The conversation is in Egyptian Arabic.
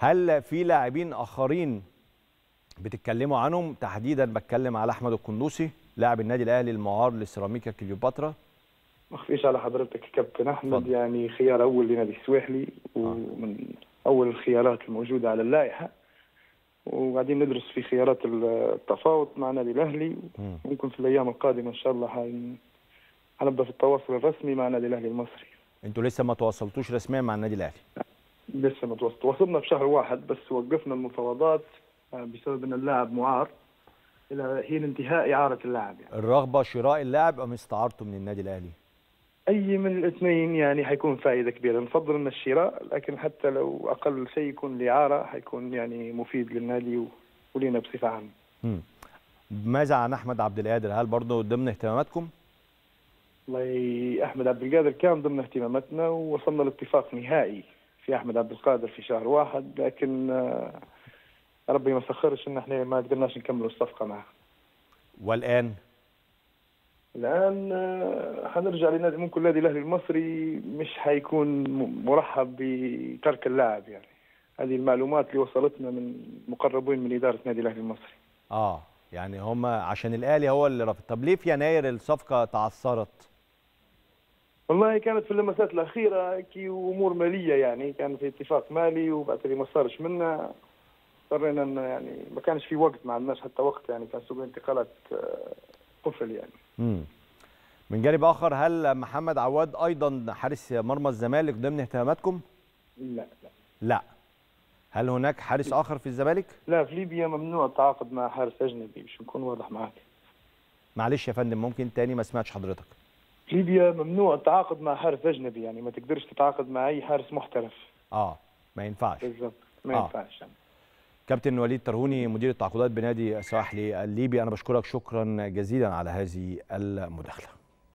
هل في لاعبين اخرين بتتكلموا عنهم تحديدا بتكلم على احمد القندوسي لاعب النادي الاهلي المعار لسيراميكا كليوباترا ما اخفيش على حضرتك كابتن احمد اتفضل. يعني خيار اول لنادي السواحلي ومن اول الخيارات الموجوده على اللائحه وقاعدين ندرس في خيارات التفاوض مع النادي الاهلي مم. ممكن في الايام القادمه ان شاء الله حن- حنبدا في التواصل الرسمي مع النادي الاهلي المصري انتوا لسه ما تواصلتوش رسميا مع النادي الاهلي لسه ما تواصل- تواصلنا في شهر واحد بس وقفنا المفاوضات آه، بسبب ان اللاعب معار الى حين انتهاء اعاره اللاعب يعني. الرغبه شراء اللاعب ام استعارته من النادي الاهلي اي من الاثنين يعني حيكون فائده كبيره نفضل ان الشراء لكن حتى لو اقل شيء يكون الاعاره حيكون يعني مفيد للنادي و- ولينا بصفه عامه مم. ماذا عن احمد عبد القادر هل برضه ضمن اهتماماتكم والله احمد عبد القادر كان ضمن اهتماماتنا ووصلنا لاتفاق نهائي في احمد عبد القادر في شهر واحد لكن آه، ربي ما سخرش ان احنا ما قدرناش نكمل الصفقه معه والان الان آه، حنرجع لنادي ممكن النادي الاهلي المصري مش حيكون م- مرحب بترك اللاعب يعني هذه المعلومات اللي وصلتنا من مقربين من اداره النادي الاهلي المصري اه يعني هم عشان الاهلي هو اللي رفض طب ليه في يناير الصفقه تعثرت والله كانت في اللمسات الاخيره كي امور ماليه يعني كان في اتفاق مالي وبعد كده ما صارش منا اضطرينا ان يعني ما كانش في وقت ما عندناش حتى وقت يعني كان سوق الانتقالات آه، قفل يعني مم. من جانب اخر هل محمد عواد ايضا حارس مرمى الزمالك ضمن اهتماماتكم لا لا لا هل هناك حارس اخر في الزمالك لا في ليبيا ممنوع التعاقد مع حارس اجنبي باش نكون واضح معاك معلش يا فندم ممكن تاني ما سمعتش حضرتك في ليبيا ممنوع التعاقد مع حارس اجنبي يعني ما تقدرش تتعاقد مع اي حارس محترف اه ما ينفعش بالضبط ما آه. ينفعش يعني. كابتن وليد ترهوني مدير التعاقدات بنادي السواحلي الليبي انا بشكرك شكرا جزيلا على هذه المداخله